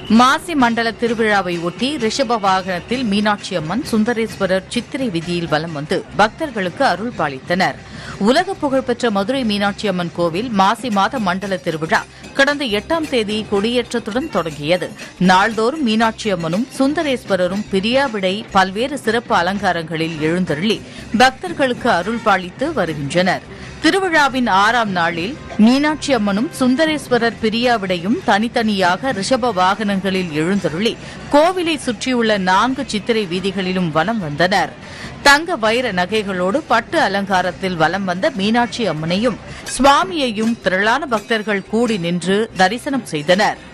மாசி மண்டல திருவிழாவை ஒட்டி ரிஷப வாகனத்தில் மீனாட்சி அம்மன் சுந்தரேஸ்வரர் சித்திரை வீதியில் வலம் வந்து பக்தர்களுக்கு அருள் பாலித்தனர் உலக புகழ்பெற்ற மதுரை மீனாட்சி அம்மன் கோவில் மாசி மாத மண்டல திருவிழா கடந்த எட்டாம் தேதி கொடியேற்றத்துடன் தொடங்கியது நாள்தோறும் மீனாட்சி அம்மனும் சுந்தரேஸ்வரரும் பிரியாவிடை பல்வேறு சிறப்பு அலங்காரங்களில் எழுந்தருளி பக்தர்களுக்கு அருள் பாலித்து வருகின்றனர் திருவிழாவின் ஆறாம் நாளில் மீனாட்சி அம்மனும் சுந்தரேஸ்வரர் பிரியாவிடையும் தனித்தனியாக ரிஷப வாகனங்களில் எழுந்தருளி கோவிலை சுற்றியுள்ள நான்கு சித்திரை வீதிகளிலும் வலம் வந்தனர் தங்க வைர நகைகளோடு பட்டு அலங்காரத்தில் வலம் வந்த மீனாட்சி அம்மனையும் சுவாமியையும் திரளான பக்தர்கள் கூடி நின்று தரிசனம் செய்தனர்